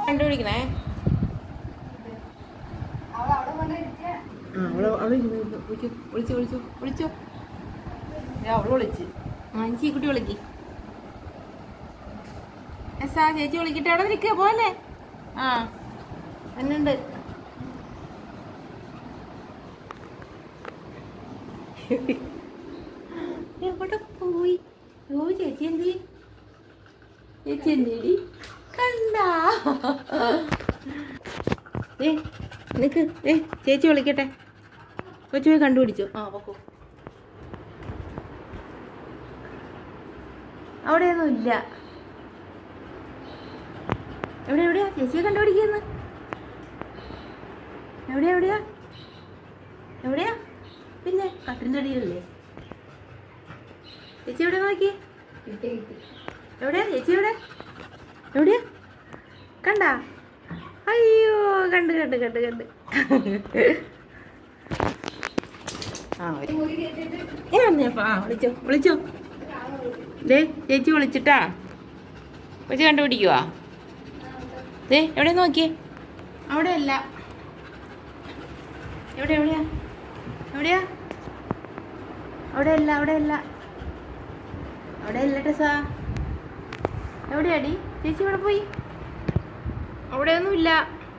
കണ്ടുപിടിക്കണേ അവൾ അവിടെ കൊണ്ടിരിക്കുക ആ അവള് അവള് ഇരുന്ന് ഇരുന്ന് വിളിച്ചു വിളിച്ചു വിളിച്ചു വിളിച്ചു ദേ അവള് വിളിച്ച് ആ ചേച്ചി കുട്ടി വിളിക്ക് എസാ ചേച്ചി വിളിക്കട്ടെ അവിടെ നിൽക്കുക പോലെ ആ എന്നുണ്ട് എവിടെ പോയി ഓ ചേച്ചി എന്തി ചേച്ചി എന്തേടി കണ്ടാ ഏ നിക്ക് ഏ ചേച്ചി വിളിക്കട്ടെ കൊച്ചു പോയി കണ്ടുപിടിച്ചു ആ പൊക്കോ അവിടെയൊന്നും ഇല്ല എവിടെ എവിടെയാ ചേച്ചിയെ കണ്ടുപിടിക്കുന്നു എവിടെയാ എവിടെയാ എവിടെയാ പിന്നെ കട്ടിൻ്റെ അടിയിലല്ലേ ചേച്ചി എവിടെ നോക്കി കിട്ടി കിട്ടി എവിടെയാ ചേച്ചി എവിടെ എവിടെയാ കണ്ടാ അയ്യോ കണ്ട് കണ്ട് കണ്ട് കണ്ട് ആ ഒരു മുറി കേട്ടിട്ട് ഞാൻ വന്നേപ്പാ ആ വിളിച്ചോ വിളിച്ചോ ദേ ചേച്ചി വിളിച്ചിട്ടാ കൊച്ചു കണ്ടുപിടിക്കുവാ ദേ എവിടെ നോക്കിയേ അവിടെ അല്ല എവിടെ എവിടെയാ എവിടെയാ അവിടെ അല്ല അവിടെ അല്ല അവിടെ അല്ല ടെസാ എവിടെയാടി ചേച്ചി ഇവിടെ പോയി അവിടെയൊന്നുമില്ല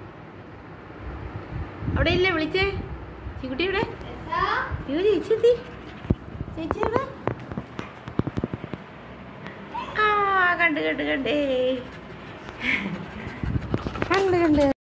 അവിടെ ഇല്ല വിളിച്ചേ ചീക്കുട്ടി ഇവിടെ അയ്യോ ചേച്ചി എത്തി ചേച്ചി എവിടെ ആ കണ്ട് കണ്ട് കണ്ടേ കണ്ട് കണ്ട്